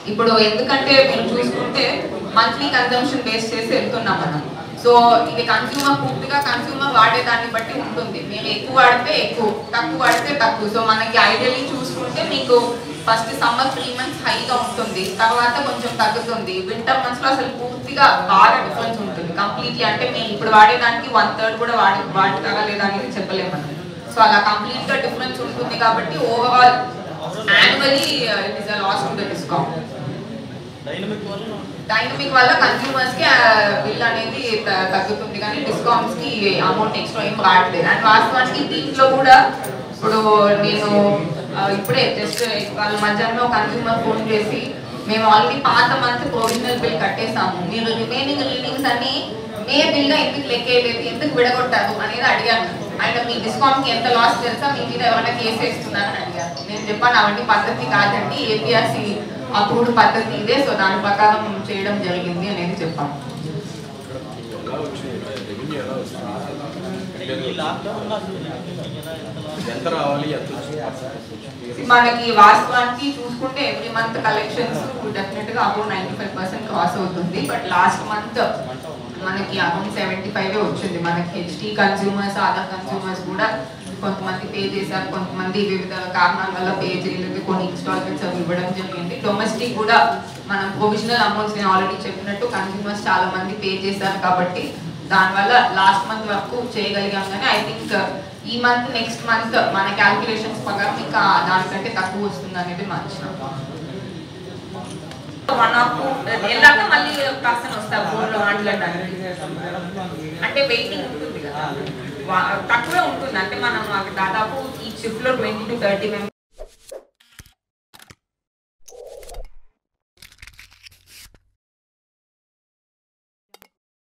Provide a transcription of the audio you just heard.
ఇప్పుడు ఎందుకంటే మీరు చూసుకుంటే మంత్లీ కన్జంప్షన్ బేస్ చేసి వెళ్తున్నాం మనం సో ఇది కన్స్యూమర్ పూర్తిగా కన్స్యూమర్ వాడేదాన్ని బట్టి ఉంటుంది మీరు ఎక్కువ వాడితే ఎక్కువ తక్కువ వాడితే తక్కువ సో మనకి ఐడియల్లీ చూసుకుంటే మీకు ఫస్ట్ సమ్మర్ త్రీ మంత్స్ హైగా ఉంటుంది తర్వాత కొంచెం తగ్గుతుంది వింటర్ మంత్స్ లో అసలు పూర్తిగా బాగా డిఫరెన్స్ ఉంటుంది కంప్లీట్లీ అంటే మీరు ఇప్పుడు వాడేదానికి వన్ థర్డ్ కూడా వాడి వాడతారా లేదా అనేది చెప్పలేము మనం సో అలా కంప్లీట్ గా డిఫరెన్స్ ఉంటుంది కాబట్టి overall annually it is a loss to the discount dynamic వల్ల కన్స్యూమర్స్ కి బిల్ అనేది త- తగ్గుతుంది కానీ డిస్కౌంట్స్ కి అమౌంట్ ఎక్స్ట్రా ఏం రావట్లేదు అండ్ వాస్తవానికి దీంట్లో కూడా ఇప్పుడు నేను ఆ, ఇప్పుడే జస్ట్ వాళ్ళ మధ్యాహ్నం కన్స్యూమర్ ఫోన్ చేసి మేము ఆల్రెడీ పాత మంత్ ప్రొవిజనల్ బిల్ కట్టేసాము మీరు రిమైనింగ్ రీడింగ్స్ అన్ని మే బిల్ గా ఎందుకు లెక్కేయలేదు ఎందుకు విడగొట్టారు అనేది అడిగాను ఆయన మీ డిస్కౌంట్ కి ఎంత లాస్ తెలుసా మీ మీద ఎవరైనా కేసు వేస్తున్నారని అడిగారు నేను చెప్పాను అవన్నీ పద్ధతి కాదండి ఏపీఆర్సీ అప్రూవ్డ్ పద్ధతి ఇదే సో దాని ప్రకారం చేయడం జరిగింది అనేది చెప్పాను ఎలా వచ్చింది రెవెన్యూ ఎలా వస్తుంది ఎంత రావాలి ఎంత వచ్చింది మనకి వాస్తవానికి చూసుకుంటే ఎవ్రీ మంత్ కలెక్షన్స్ డెఫినెట్ గా about ninety five percent cross అవుతుంది బట్ లాస్ట్ మంత్ మనకి అరౌండ్ సెవెంటీ ఫైవ్ వచ్చింది మనకి హెచ్డి కన్స్యూమర్స్ అదర్ కన్స్యూమర్స్ కూడా కొంతమంది పే చేశారు కొంతమంది వివిధ కారణాల వల్ల పే చేయలేదు కొన్ని ఇన్స్టాల్మెంట్స్ అవి ఇవ్వడం జరిగింది డొమెస్టిక్ కూడా మనం ప్రొవిజనల్ అమౌంట్స్ నేను ఆల్రెడీ చెప్పినట్టు కన్స్యూమర్స్ చాలా మంది పే చేశారు కాబట్టి దానివల్ల లాస్ట్ మంత్ వరకు చేయగలిగాం కానీ ఐ థింక్ ఈ మంత్ నెక్స్ట్ మంత్ మన క్యాల్కులేషన్స్ ప్రకారం ఇంకా దానికంటే తక్కువ వస్తుంది అనేది మా అంచనా వన్ ఆఫ్ వెళ్ళాక మళ్ళీ పర్సన్ వస్తారు ఫోన్లో మాట్లాడడానికి అంటే వెయిటింగ్ ఉంటుంది కదా వా- తక్కువే ఉంటుంది అంటే మనం దాదాపు ఈ షిఫ్ట్ లో ట్వంటీ టు థర్టీ మెంబర్స్